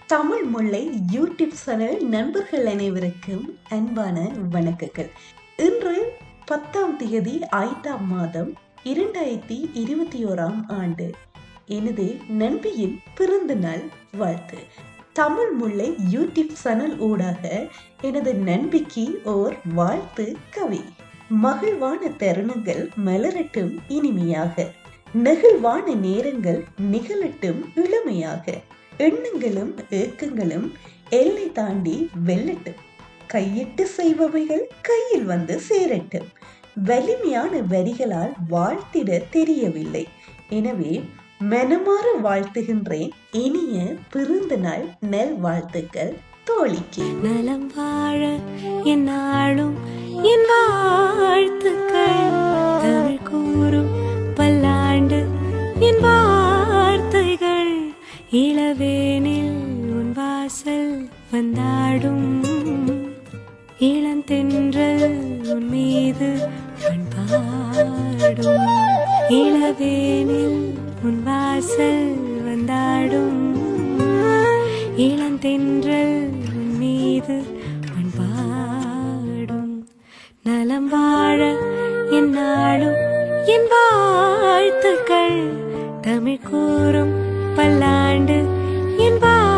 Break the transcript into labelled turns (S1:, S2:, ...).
S1: தமிழ் முல்லை YouTube channel நண்பர்கள் அனைவருக்கும் அன்பான வணக்கங்கள் இன்று பத்தாம் தேதி ஐந்தாம் மாதம் இரண்டாயிரத்தி இருபத்தி ஓராம் ஆண்டு எனது நண்பியின் பிறந்த நாள் வாழ்த்து தமிழ் முல்லை யூடியூப் சேனல் ஊடாக எனது நண்பிக்கு ஓர் வாழ்த்து கவி மகிழ்வான தருணங்கள் மலரட்டும் இனிமையாக நெகிழ்வான நேரங்கள் நிகழட்டும் இளமையாக எண்ணங்களும் ஏக்கங்களும் எல்லை தாண்டி வெல்லட்டும் கையிட்டு செய்பவைகள் கையில் வந்து சேரட்டும் வலிமையான வரிகளால் வாழ்த்திட தெரியவில்லை எனவே மனமாற வாழ்த்துகின்றேன் இனிய பிறந்த நாள் நல் வாழ்த்துக்கள் தோழிக்கு
S2: நலம் வாழ என் நாளும் என் வாழ்த்துக்கள் தமிழ் கூறும் பல்லாண்டு என் வார்த்தைகள் இளவேனில் உன் வாசல் வந்தாடும் இளந்தென்றல் உன் மீது பண்பாடும் இளவேனில் உன் வாசல் வந்தாடும் இளந்தென்றல் உன் மீது பண்பாடும் நலம் வாழ என் நாளும் என் வாழ்த்துக்கள் தமிழ் கூறும் பல்லாண்டு என் வாழ்